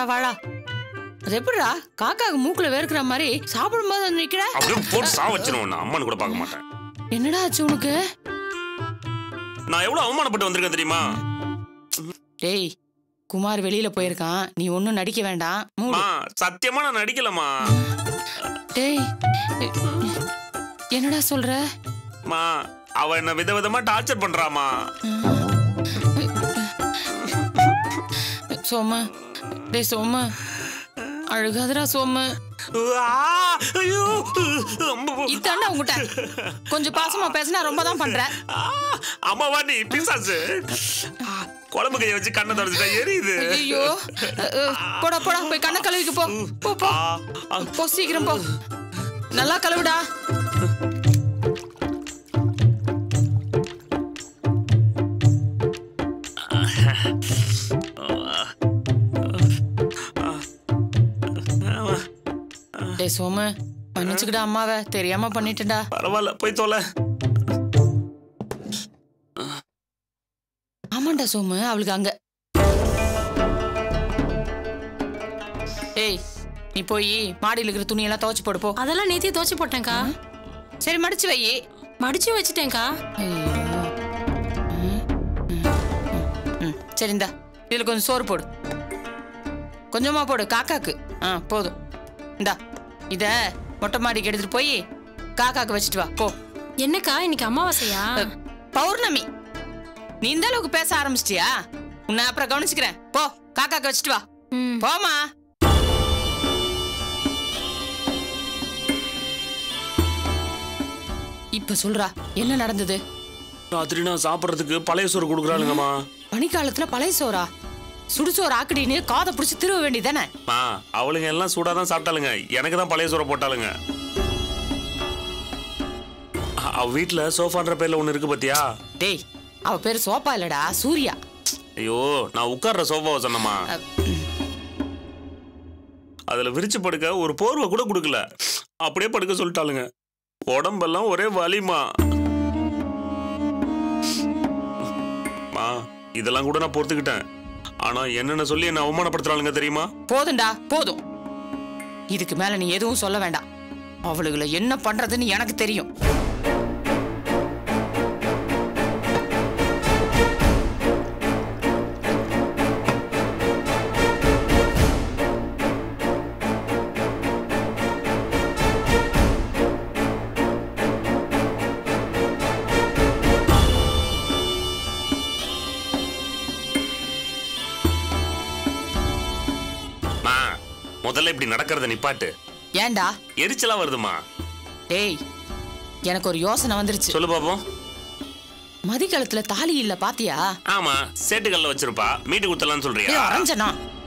வாடா வாடா அது எப்படிடா காக்காக்கு மூக்குல வேர்க்கிற மாதிரி சாப்பிடும்போது வந்து நிக்கிற அப்படியே போட்டு சா வச்சிருவேன் நான் அம்மானு கூட பார்க்க மாட்டேன் என்னடா ஆச்சு உனக்கு நான் எவ்வளவு அவமானப்பட்டு வந்திருக்கேன் தெரியுமா டேய் குமார் வெளியில போயிருக்கான் நீ ஒன்னும் நடிக்க வேண்டாம் மூடு. மா சத்தியமா நான் நடிக்கலம்மா டேய் என்னடா சொல்ற மா அவ என்ன விதவிதமா டார்ச்சர் பண்றாமா சோமு டேய் சோமு அழுகாதடா சோமு ஆ, ஐயோ ரொம்ப இதாண்டா உங்ககிட்ட கொஞ்சம் பாசமா பேசினா ரொம்ப தான் பண்ற ஆ, அம்மாவா நீ பிசாசு ஆ, குழம்பு கையை வச்சு கண்ணை தொடச்சிட்டா எரியுது ஐயோ போடா போடா போய் கண்ணை கழுவிக்கு போ போ போ ஆ, ஆ, போ சீக்கிரம் போ நல்லா கழுவுடா டேய் சோமு மன்னிச்சுக்கிடா அம்மாவை தெரியாம பண்ணிட்டேன்டா பரவாயில்ல போய் தொலை ஆமாண்டா சோமு அவளுக்கு அங்க டேய் நீ போய் மாடியில் இருக்கிற துணியெல்லாம் துவைச்சு போடு போ அதெல்லாம் நேத்தியே தோச்சு போட்டேன்க்கா சரி மடிச்சு வை மடிச்சு வச்சுட்டேன்க்கா ஐயோ. ம், ம், ம், ம். சரி இந்தா இதுல கொஞ்சம் சோறு போடு கொஞ்சமா போடு காக்காக்கு ஆ போதும் இந்தா இத மொட்டை மாடிக்கு எடுத்துட்டு போய் காக்காக்கு வச்சுட்டு வா போ என்னக்கா இன்னைக்கு அமாவாசையா பௌர்ணமி நீ இந்த அளவுக்கு பேச ஆரம்பிச்சிட்டியா உன்னை அப்புறம் கவனிச்சுக்கிறேன் போ காக்காக்கு வச்சுட்டு வா ம் போமா இப்ப சொல்றா என்ன நடந்தது ராத்திரி நான் சாப்பிட்றதுக்கு பழைய சோறு கொடுக்குறாளுங்கம்மா பனிக்காலத்துல பழைய சோறா சுடுசோறு ஆக்கடின்னு காதை புடிச்சு திருவ வேண்டியதானே மா அவளுங்க எல்லாம் சூடாக தான் சாப்பிட்டாளுங்க எனக்கு தான் பழைய சோறை போட்டாளுங்க அ- அவ வீட்டில் சோஃபான்ற பேர்ல ஒன்று இருக்கு பாத்தியா டேய் அவ பேரு சோப்பா இல்லடா சூர்யா ஐயோ நான் உட்கார்ற சோஃபாவை சொன்னம்மா அ, அதுல விரிச்சு படுக்க ஒரு போர்வை கூட கொடுக்கல அப்படியே படுக்க சொல்லிட்டாளுங்க உடம்பெல்லாம் ஒரே வலிமா மா இதெல்லாம் கூட நான் பொறுத்துக்கிட்டேன் ஆனா என்னென்ன சொல்லி என்ன அவமானப்படுத்துறாளுங்க தெரியுமா போதும்டா போதும் இதுக்கு மேல நீ எதுவும் சொல்ல வேண்டாம் அவளுகளை என்ன பண்றதுன்னு எனக்கு தெரியும் மா முதல்ல இப்படி நடக்கிறத நிப்பாட்டு ஏன்டா எரிச்சலா வருதுமா டேய் எனக்கு ஒரு யோசனை வந்துருச்சு சொல்லு பாப்போம் மதிக்காலத்துல தாலி இல்ல பாத்தியா ஆமா சேட்டுக்கல்ல வச்சிருப்பா மீட்டு கொடுத்தலாம்னு ஏய், சொல்றியா அரஞ்சனா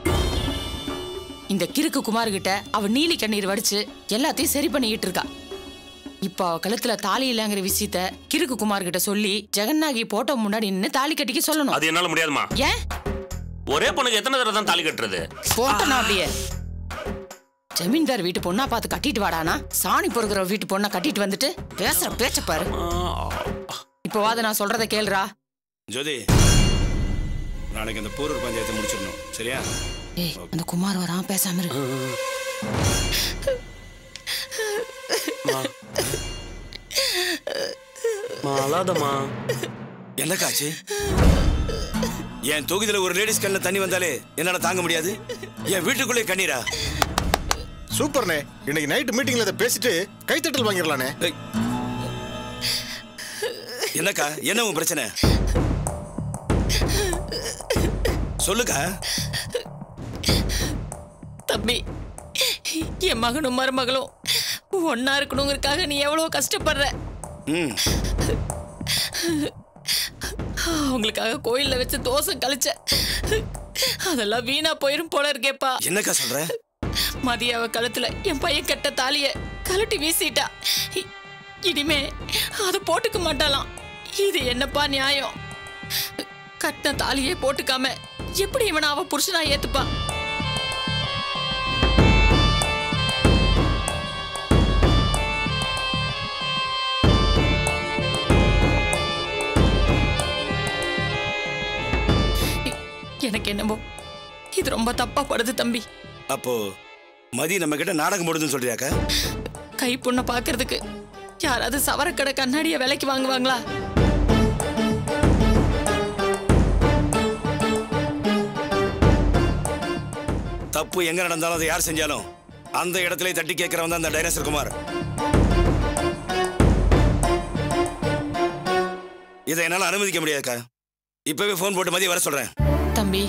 இந்த கிறுக்கு குமார் கிட்ட அவ நீலி கண்ணீர் வடிச்சு எல்லாத்தையும் சரி பண்ணிக்கிட்டு இருக்கா இப்போ அவ கழுத்துல தாலி இல்லைங்கிற விஷயத்த கிறுக்கு குமார் கிட்ட சொல்லி ஜெகநாகி போட்டோ முன்னாடி நின்னு தாலி கட்டிக்க சொல்லணும் அது என்னால முடியாதுமா ஏன் ஒரே பொண்ணுக்கு எத்தனை தடவை தான் தாலி கட்டுறது போட்டணும் அப்படியே ஜமீன்தார் வீட்டு பொண்ணா பார்த்து கட்டிட்டு வாடானா சாணி பொறுக்கிற வீட்டு பொண்ணா கட்டிட்டு வந்துட்டு பேசுற பேச்ச பாரு இப்போ வாது நான் சொல்றத கேளுடா ஜோதி நாளைக்கு அந்த போரூர் பஞ்சாயத்தை முடிச்சிடணும் சரியா ஏய் அந்த குமார் வரான் பேசாம இரு மா அழாதம்மா என்னக்காச்சு என் தொகுதியில ஒரு லேடிஸ் கண்ணில் தண்ணி வந்தாலே என்னால தாங்க முடியாது என் வீட்டுக்குள்ளே கண்ணீரா சூப்பர்ண்ணே இன்னைக்கு நைட் மீட்டிங்ல இதை பேசிட்டு கைத்தட்டல் வாங்கிடலானே ஏய். என்னக்கா என்ன உன் பிரச்சனை சொல்லுக்கா தம்பி என் மகனும் மருமகளும் ஒன்னா இருக்கணுங்கிறதுக்காக நீ எவ்வளவு கஷ்டப்படுற ம் அவங்களுக்காக கோயில்ல வச்சு தோசை கழிச்ச அதெல்லாம் வீணா போயிரும் போல இருக்கேப்பா என்னக்கா சொல்ற மதிய அவ கழுத்துல என் பையன் கெட்ட தாலிய கழட்டி வீசிட்டா இ- இனிமே அதை போட்டுக்க மாட்டாளாம் இது என்னப்பா நியாயம் கட்டின தாலியே போட்டுக்காம எப்படி இவனை அவ புருஷனா ஏத்துப்பா எனக்கு என்னமோ இது ரொம்ப தப்பா படுது தம்பி அப்போ மதி நம்ம கிட்ட நாடகம் போடுதுன்னு சொல்றியாக்கா கை பொண்ணை பாக்குறதுக்கு யாராவது சவரக்கடை கண்ணாடிய விலைக்கு வாங்குவாங்களா தப்பு எங்க நடந்தாலும் அதை யார் செஞ்சாலும் அந்த இடத்துல தட்டி கேட்கிறவன் தான் அந்த டைனோசர் குமார் இதை என்னால அனுமதிக்க முடியாதுக்கா இப்பவே ஃபோன் போட்டு மதியம் வர சொல்றேன் தம்பி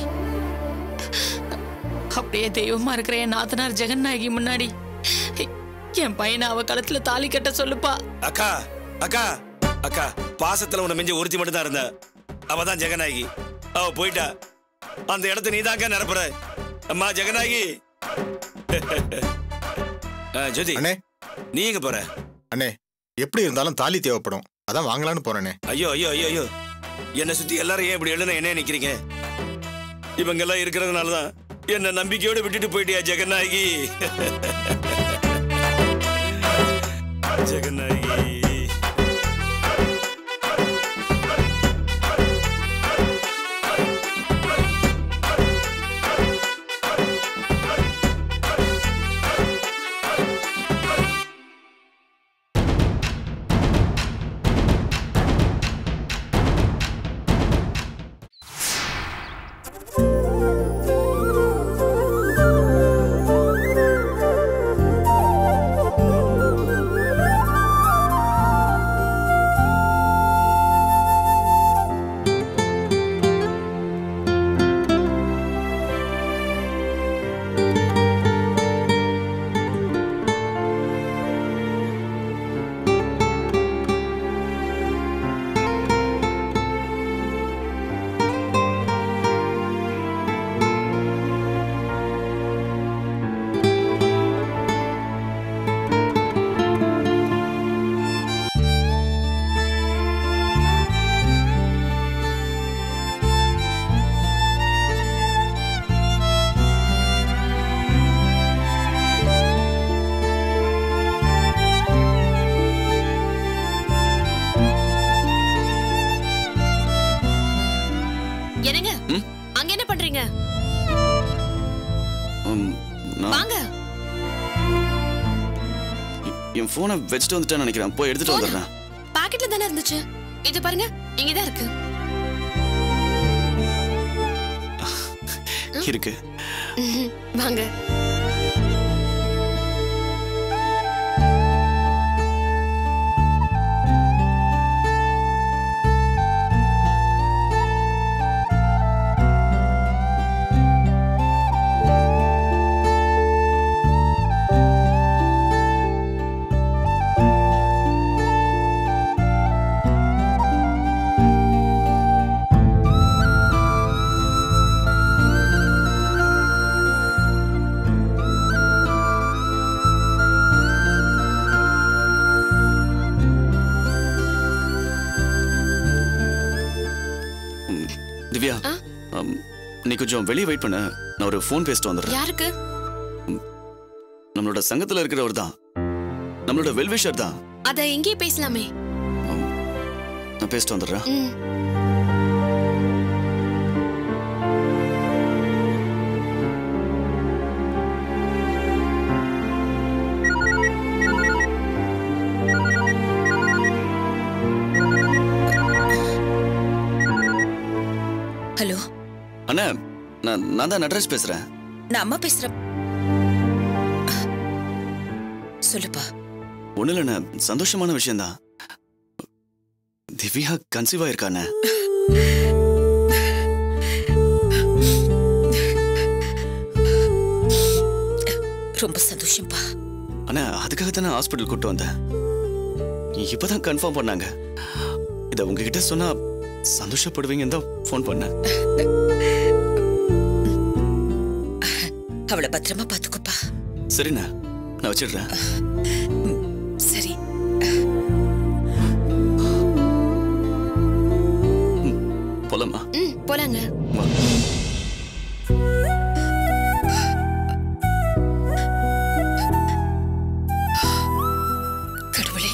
அப்படியே தெய்வமா இருக்கிற என் நாத்தனார் ஜெகநாயகி முன்னாடி என் பையனை அவ கழுத்துல தாலி கட்ட சொல்லுப்பா அக்கா அக்கா அக்கா பாசத்துல உன்னை மிஞ்ச ஒருத்தி மட்டும் தான் இருந்த அவ தான் ஜெகநாயகி அவ போயிட்டா அந்த இடத்த நீ தாங்க நிரப்புற அம்மா ஜெகநாயகி ஆ, ஜோதி அண்ணே நீ எங்க போற அண்ணே எப்படி இருந்தாலும் தாலி தேவைப்படும் அதான் வாங்கலாம்னு போறேனே ஐயோ ஐயோ ஐயோ ஐயோ என்னை சுத்தி எல்லாரும் ஏன் இப்படி எழுன என்ன நிக்கிறீங்க இவங்க எல்லாம் இருக்கிறதுனால தான் என்ன நம்பிக்கையோட விட்டுட்டு போயிட்டியா ஜெகநாயகி ஜெகநாயகி என்னங்க அங்க என்ன பண்றீங்க ம், நான் வாங்க என் போனை வச்சுட்டு வந்துட்டேன்னு நினைக்கிறேன் போய் எடுத்துட்டு போன? வந்துடுறேன் பாக்கெட்ல தானே இருந்துச்சு இது பாருங்க இங்கதான் இருக்கு இருக்கு வாங்க திவ்யா ம், நீ கொஞ்சம் வெளியே வெயிட் பண்ண நான் ஒரு ஃபோன் பேசிட்டு வந்துடுறேன் யாருக்கு நம்மளோட சங்கத்துல இருக்கிறவர் தான் நம்மளோட வெல்விஷர் தான் அத இங்கேயே பேசலாமே நான் பேசிட்டு வந்துடுறேன் ம். ஹலோ அண்ணா நான் நான் தான் நடராஜ் பேசுறேன் நான் அம்மா பேசுறேன் சொல்லுப்பா ஒண்ணு இல்லைண்ணே சந்தோஷமான விஷயம்தான் திவ்யா கன்சீவ் ஆயிருக்காண்ணே ரொம்ப சந்தோஷம்ப்பா அண்ணா அதுக்காக தான் ஹாஸ்பிட்டல் கூட்டு வந்தேன் இப்பதான் கன்ஃபார்ம் பண்ணாங்க இதை உங்ககிட்ட சொன்னா சந்தோஷப்படுவீங்கன்னு தான் ஃபோன் பண்ணேன் அவளை பத்திரமா பாத்துக்கோப்பா சரிண்ணா நான் வச்சிடுறேன் சரி போலாமா ம் போலாங்க வா. கடவுளே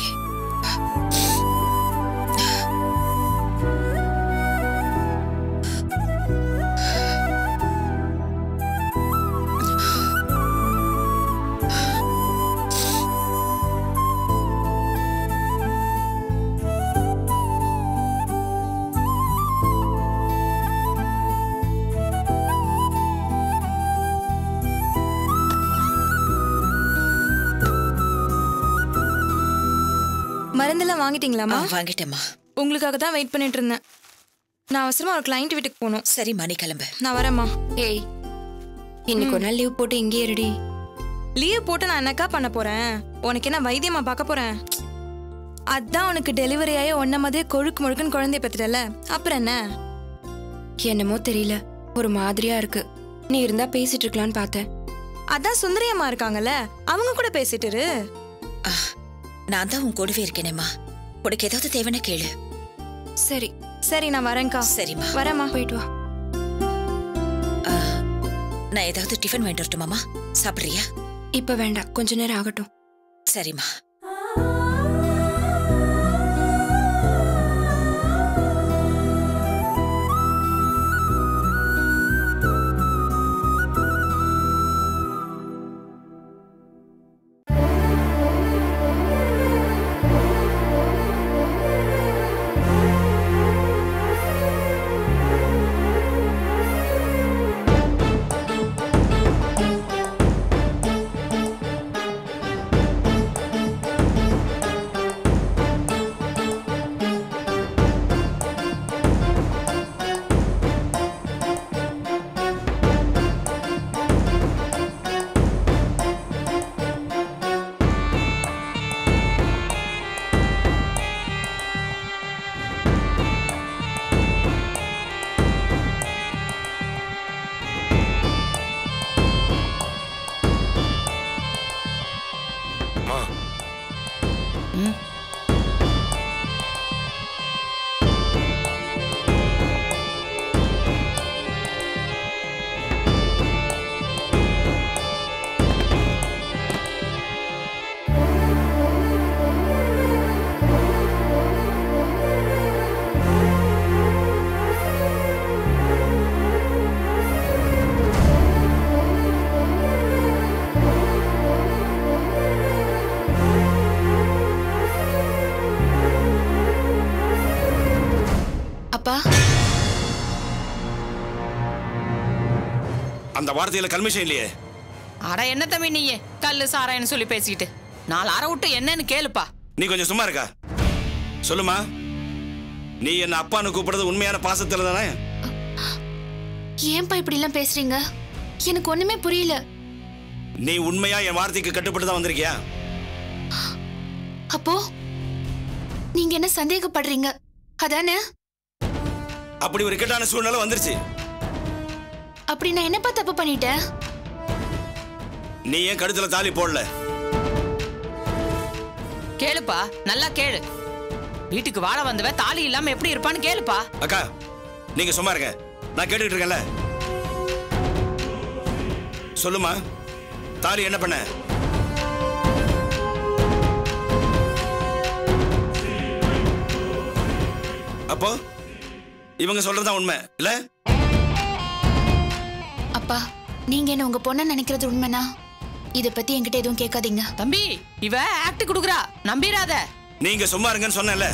மருந்தெல்லாம் வாங்கிட்டீங்களாமா ஆ, வாங்கிட்டேம்மா உங்களுக்காக தான் வெயிட் பண்ணிட்டு இருந்தேன் நான் அவசரமா ஒரு கிளைண்ட் வீட்டுக்கு போகணும் சரிம்மா நீ கிளம்பு நான் வரேம்மா ஏய் இன்னைக்கு ஒரு நாள் லீவ் போட்டு இங்கேயே இருடி லீவ் போட்டு நான் என்னக்கா பண்ண போறேன் உனக்கு என்ன வைத்தியமா பார்க்க போறேன் அதான் உனக்கு டெலிவரி ஆகி ஒன்ன மாதிரியே கொழுக்கு முழுக்குன்னு குழந்தைய பத்துட்டல அப்புறம் என்ன என்னமோ தெரியல ஒரு மாதிரியா இருக்கு நீ இருந்தா பேசிட்டு இருக்கலாம்னு பார்த்தேன் அதான் சுந்தரியம்மா இருக்காங்கல்ல அவங்க கூட பேசிட்டு இரு ஆ, நான் தான் உன் கூடவே இருக்கேனேம்மா உனக்கு ஏதாவது தேவைன்னா கேளு சரி சரி நான் வரேன்க்கா சரிம்மா வரேம்மா போயிட்டு வா ஆ, நான் ஏதாவது டிஃபன் வாங்கிட்டு வரட்டுமாம்மா சாப்பிட்றியா இப்ப வேண்டாம் கொஞ்ச நேரம் ஆகட்டும் சரிம்மா அம்மா அப்பா அந்த வார்த்தையில கல்மிஷம் இல்லையே அட என்ன தம்பி நீயே கல்லு சாராயன்னு சொல்லி பேசிக்கிட்டு நாலு அரை விட்டு என்னன்னு கேளுப்பா நீ கொஞ்சம் சும்மா இருக்கா சொல்லுமா நீ என்ன அப்பான்னு கூப்பிடுறது உண்மையான பாசத்துல தானே ஏன்பா இப்படி எல்லாம் பேசுறீங்க எனக்கு ஒண்ணுமே புரியல நீ உண்மையா என் வார்த்தைக்கு கட்டுப்பட்டு தான் வந்திருக்கியா அப்போ நீங்க என்ன சந்தேகப்படுறீங்க அதானே அப்படி ஒரு இக்கட்டான சூழ்நிலை வந்துருச்சு அப்படி நான் என்னப்பா தப்பு பண்ணிட்டேன் நீ ஏன் கழுத்துல தாலி போடல கேளுப்பா நல்லா கேளு வீட்டுக்கு வாழ வந்தவ தாலி இல்லாம எப்படி இருப்பான்னு கேளுப்பா அக்கா நீங்க சும்மா இருங்க நான் கேட்டுக்கிட்டு இருக்கேன்ல சொல்லுமா தாலி என்ன பண்ண அப்போ இவங்க சொல்றதுதான் உண்மை இல்ல அப்பா நீங்க என்ன உங்க பொண்ண நினைக்கிறது உண்மைனா இத பத்தி என்கிட்ட எதுவும் கேட்காதீங்க தம்பி இவ ஆக்ட் குடுக்குறா நம்பிராத நீங்க சும்மா இருங்கன்னு சொன்னேன்ல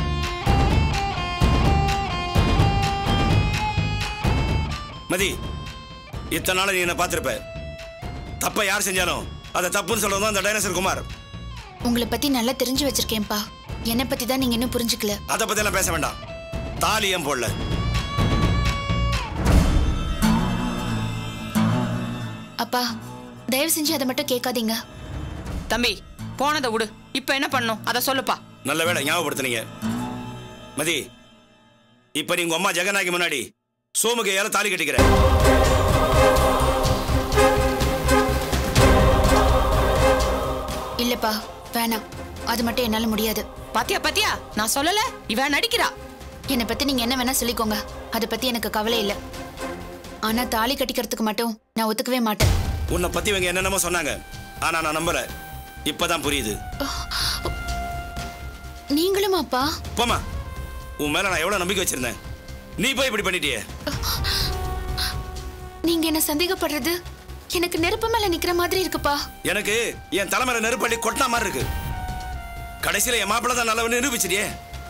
மதி இத்தனை நாள் நீ என்ன பார்த்திருப்ப தப்ப யார் செஞ்சாலும் அதை தப்புன்னு சொல்றது தான் அந்த டைனோசர் குமார் உங்களை பத்தி நல்லா தெரிஞ்சு வச்சிருக்கேன்ப்பா என்னை பத்தி தான் நீங்க இன்னும் புரிஞ்சுக்கல அதை பத்தி எல்லாம் பேச வேண்டாம் தாலி ஏன் போடல அப்பா தயவு செஞ்சு அதை மட்டும் கேட்காதீங்க தம்பி போனதை விடு இப்ப என்ன பண்ணும் அத சொல்லுப்பா நல்ல வேளை ஞாபகப்படுத்துனீங்க மதி இப்ப நீ உங்க அம்மா ஜெகநாயகி முன்னாடி சோமுகையால தாலி கட்டிக்கிற இல்லப்பா வேணாம் அது மட்டும் என்னால முடியாது பாத்தியா பாத்தியா நான் சொல்லல இவ நடிக்கிறா என்னை பத்தி நீங்க என்ன வேணா சொல்லிக்கோங்க அதை பத்தி எனக்கு கவலை இல்ல ஆனா தாலி கட்டிக்கிறதுக்கு மட்டும் நான் ஒத்துக்கவே மாட்டேன் உன்னை பத்தி இவங்க என்னென்னமோ சொன்னாங்க ஆனா நான் நம்பல இப்பதான் புரியுது நீங்களும் அப்பா போமா உன் மேல நான் எவ்வளவு நம்பிக்கை வச்சிருந்தேன் நீ போய் இப்படி பண்ணிட்டியே நீங்க என்ன சந்தேகப்படுறது எனக்கு நெருப்பு மேல நிக்கிற மாதிரி இருக்குப்பா எனக்கு என் தலைமையில நெருப்பள்ளி கொட்டினா மாதிரி இருக்கு கடைசியில என் மாப்பிள்ள தான் நல்லவன்னு நிரூபிச்சிட்டியே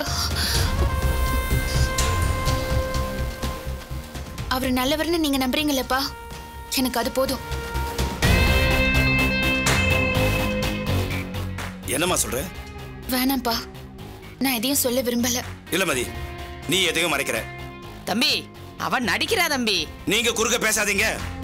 அவர் நல்லவர்னு நீங்க நம்புறீங்களப்பா எனக்கு அது போதும் என்னம்மா சொல்ற வேணாம்ப்பா நான் எதையும் சொல்ல விரும்பல இல்ல மதி நீ எதையும் மறைக்கிற தம்பி அவன் நடிக்கிறா தம்பி நீங்க குறுக்க பேசாதீங்க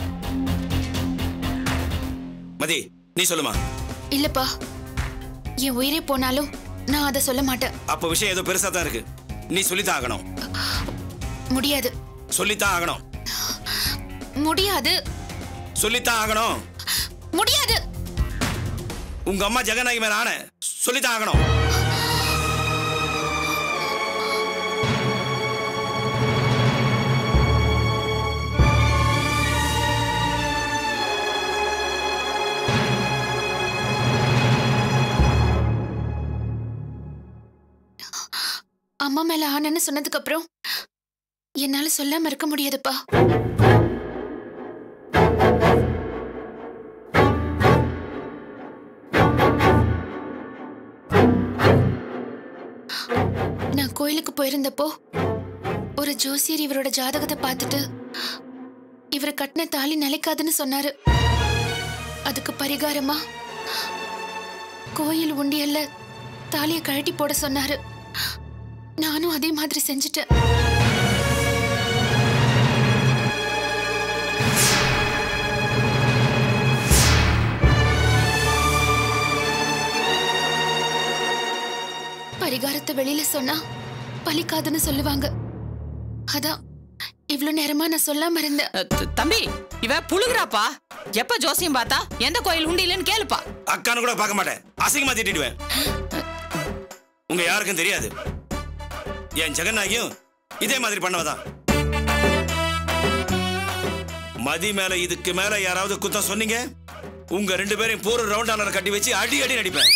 மதி நீ சொல்லுமா இல்லப்பா என் உயிரே போனாலும் நான் அதை சொல்ல மாட்டேன் அப்ப விஷயம் ஏதோ பெருசா தான் இருக்கு நீ சொல்லித்தான் ஆகணும் முடியாது சொல்லித்தான் ஆகணும் முடியாது சொல்லித்தான் ஆகணும் முடியாது உங்க அம்மா ஜெகநாயகி மேல ஆன சொல்லித்தான் ஆகணும் அம்மா மேல ஆனன்னு சொன்னதுக்கு அப்புறம் என்னால சொல்லாம இருக்க முடியாதுப்பா நான் கோயிலுக்கு போயிருந்தப்போ ஒரு ஜோசியர் இவரோட ஜாதகத்தை பார்த்துட்டு இவர் கட்டின தாலி நிலைக்காதுன்னு சொன்னாரு அதுக்கு பரிகாரமா கோயில் உண்டியல்ல தாலியை கழட்டி போட சொன்னாரு நானும் அதே மாதிரி செஞ்சுட்டேன் பரிகாரத்தை வெளியில சொன்னா பலிக்காதுன்னு சொல்லுவாங்க அதான் இவ்ளோ நேரமா நான் சொல்லாம இருந்தேன் அ, த- தம்பி இவ புழுகுறாப்பா எப்ப ஜோசியம் பார்த்தா எந்த கோயில் உண்டியலன்னு கேளுப்பா அக்கான்னு கூட பார்க்க மாட்டேன் அசிங்கமா திட்டிடுவேன் உங்க யாருக்கும் தெரியாது என் ஜெகநாயகியும் இதே மாதிரி பண்ணவதான் மதி மேல இதுக்கு மேல யாராவது குத்தம் சொன்னீங்க உங்க ரெண்டு பேரையும் போர் ரவுண்டானர் கட்டி வச்சு அடி அடி நடிப்பேன்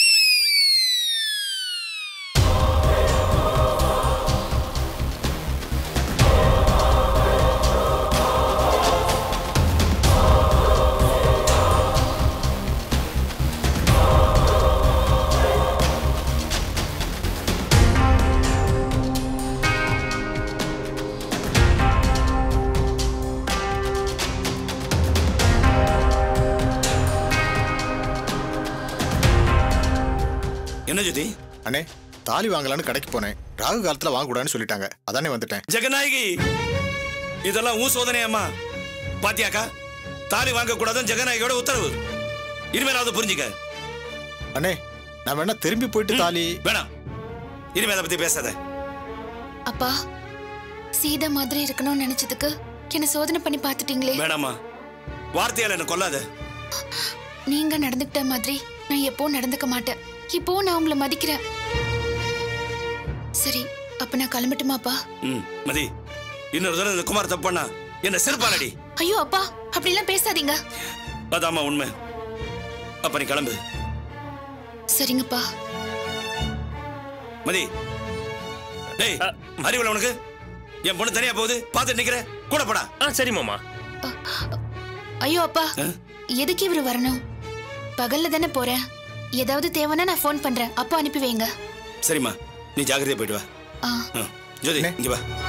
என்ன ஜோதி அண்ணே தாலி வாங்கலான்னு கடைக்கு போனேன் ராகு காலத்துல வாங்கக்கூடாதுன்னு சொல்லிட்டாங்க அதானே வந்துட்டேன் ஜெகநாயகி இதெல்லாம் ஊ சோதனையாம்மா பாத்தியாக்கா தாலி வாங்க கூடாதுன்னு ஜெகநாயகியோட உத்தரவு இனிமேலாவது புரிஞ்சுக்க அண்ணே நான் வேணா திரும்பி போயிட்டு தாலி வேணாம் இனிமே அதை பத்தி பேசாத அப்பா சீதா மாதிரி இருக்கணும்னு நினைச்சதுக்கு என்ன சோதனை பண்ணி பார்த்துட்டீங்களே வேணாம்மா வார்த்தையால என்ன கொல்லாத நீங்க நடந்துக்கிட்ட மாதிரி நான் எப்பவும் நடந்துக்க மாட்டேன் இப்போ நான் உங்களை மதிக்கிறேன் சரி அப்ப நான் கிளம்பட்டுமாப்பா ம் மதி இன்னொரு தடவை இந்த குமார் தப்பு பண்ணா என்ன செருப்பாலடி ஐயோ அப்பா அப்படிலாம் பேசாதீங்க அதாம்மா உண்மை அப்ப நீ கிளம்பு சரிங்கப்பா மதி டேய் அறிவுல உனக்கு என் பொண்ணு தனியா போகுது பார்த்துட்டு நிக்கிற கூட போடா ஆ சரி மாமா ஐயோ அப்பா ஆ? எதுக்கு இவரு வரணும் பகல்ல தானே போறேன் ஏதாவது தேவைன்னா நான் ஃபோன் பண்றேன் அப்போ அனுப்பி வைங்க சரிம்மா நீ ஜாக்கிரதையா போயிட்டு வா ஆ ஆ, ஜோதி இங்க வா